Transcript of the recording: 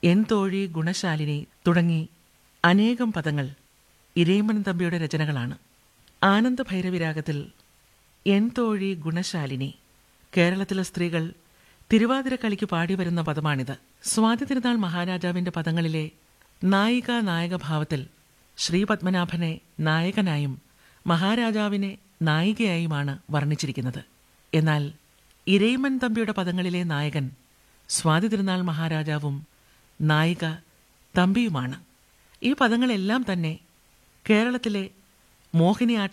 N തോഴി ഗുണശാലിനി തുടങ്ങി അനേകം പദങ്ങൾ ഇരയിമൻ തമ്പിയുടെ രചനകളാണ് ആനന്ദഭൈരവിരാഗത്തിൽ എൻ തോഴി ഗുണശാലിനി കേരളത്തിലെ സ്ത്രീകൾ തിരുവാതിരക്കളിക്ക് പാടി വരുന്ന പദമാണിത് സ്വാതി തിരുനാൾ മഹാരാജാവിന്റെ പദങ്ങളിലെ നായിക നായക ഭാവത്തിൽ ശ്രീപത്മനാഭനെ നായകനായും മഹാരാജാവിനെ നായികയായുമാണ് വർണ്ണിച്ചിരിക്കുന്നത് എന്നാൽ ഇരയിമൻ തമ്പിയുടെ പദങ്ങളിലെ നായകൻ സ്വാതി തിരുനാൾ മഹാരാജാവും നായിക തമ്പിയുമാണ് ഈ പദങ്ങളെല്ലാം തന്നെ കേരളത്തിലെ മോഹിനിയാട്ട